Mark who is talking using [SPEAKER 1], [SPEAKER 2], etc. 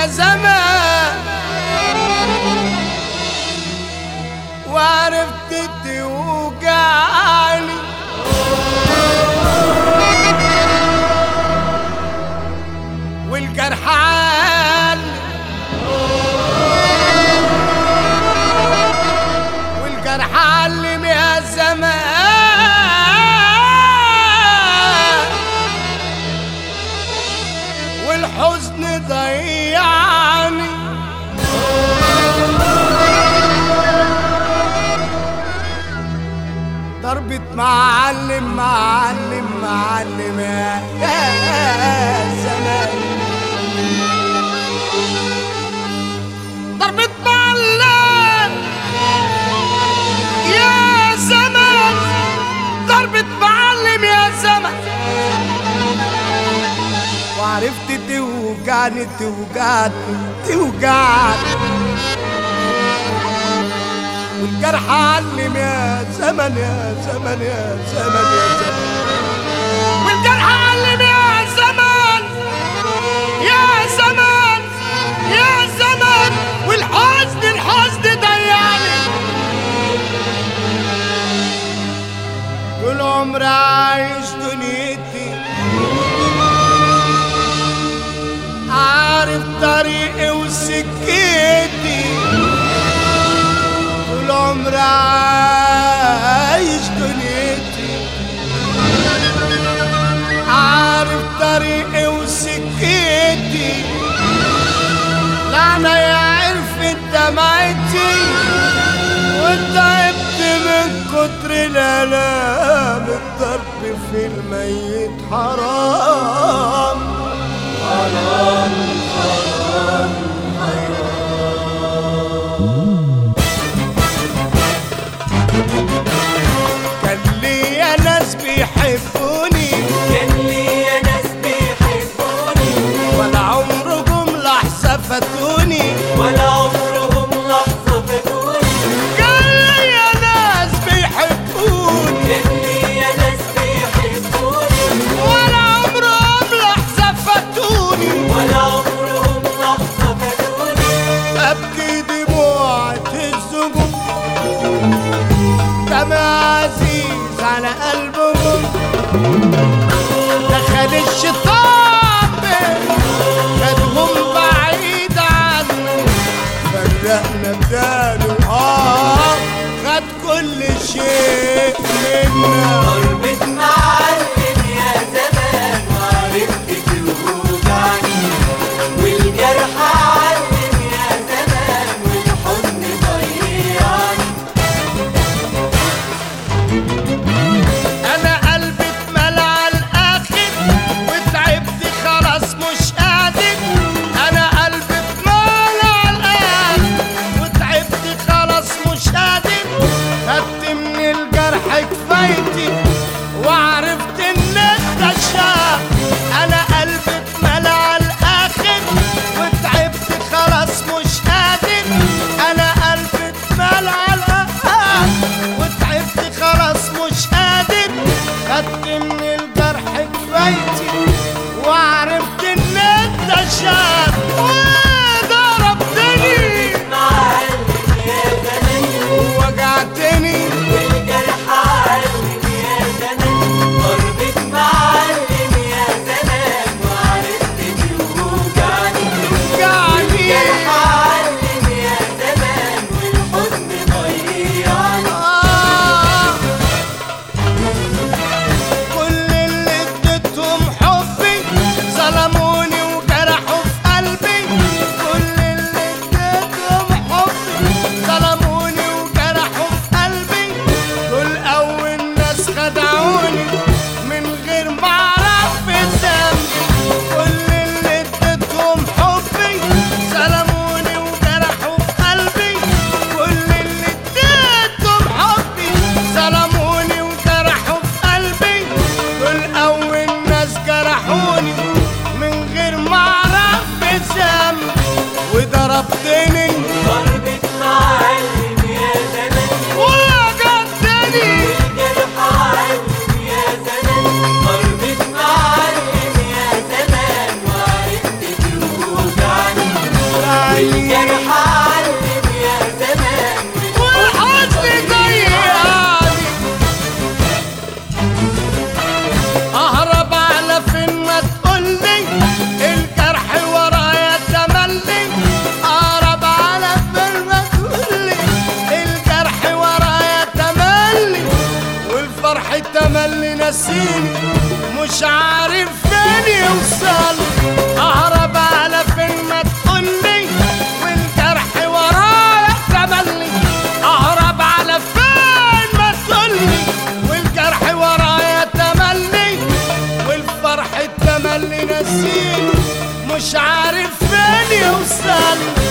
[SPEAKER 1] يا زمان وعرفت توجعني والجرح عالي والجرح علم يا زمان والحزن ضيعني ضربة معلم معلم معلم يا يا زمان ضربة معلم يا زمان ضربة معلم يا زمان وعرفت توجعني توجعني توجعني والجرح علم يا زمن يا زمن يا زمن يا زمن والجرح علم يا زمن يا زمن يا زمن والحزن الحزن ضيعني طول عمري عايش دنيتي عارف طريقي وسكتي طول عمري عايش دنيتي عارف طريقي وسكتي لعنة يا عرفت دمعتي وتعبت من كتر الآلام الضرب في الميت حرام كان ليا ناس بيحبوني
[SPEAKER 2] كان ليا ناس بيحبوني
[SPEAKER 1] ولا عمرهم لحظة فاتوني
[SPEAKER 2] ولا عمرهم لحظة فاتوني
[SPEAKER 1] كان ليا ناس بيحبوني
[SPEAKER 2] كان ليا ناس بيحبوني
[SPEAKER 1] ولا عمرهم لحظة فاتوني
[SPEAKER 2] ولا عمرهم لحظة فاتوني
[SPEAKER 1] أبكي دموع الزجوج دم عزيز على قلبهم دخل الشيطان خدهم بعيد عنه فرقنا بداله اه خد كل شيء منا
[SPEAKER 2] ضربة معلم يا زمان وعرفت توجعني والجرح علم يا زمان والحزن ضيعني
[SPEAKER 1] انا قلبي اتملى على الاخر وتعبت خلاص مش قادر انا قلبي اتملى على الاخر وتعبت خلاص مش قادر خدت من الجرح كفايتي وعرفت ان انت شاب انا قلبي اتملى على الاخر وتعبت خلاص مش قادر انا قلبي اتملى على الاخر وتعبت خلاص مش قادر خدت من الجرح كفايتي وعرفت ان انت شاب وضربتني
[SPEAKER 2] معلم يا زمان
[SPEAKER 1] ووجعتني
[SPEAKER 2] والجرح علم يا زمان ضربة معلم يا زمان وعرفت توجعني
[SPEAKER 1] وجعني
[SPEAKER 2] الجرح علم يا زمان والحزن ضيعني
[SPEAKER 1] آه. كل اللي اديتهم حبي ظلموني وجرحوا في قلبي كل اللي اديتهم حبي ظلموني وجرحوا في قلبي دول اول ناس خدعوني من غير ما اعرف ذنبي كل اللي اديتهم حبي ظلموني وجرحوا في قلبي كل اللي اديتهم حبي ظلموني وجرحوا في قلبي دول اول ناس جرحوني من غير ما اعرف ذنبي وضربتني
[SPEAKER 2] ضربة معلم يا زمان
[SPEAKER 1] ووجعتني
[SPEAKER 2] الجرح علم يا زمان ضربة معلم يا زمان وعرفت توجعني
[SPEAKER 1] فين يوصل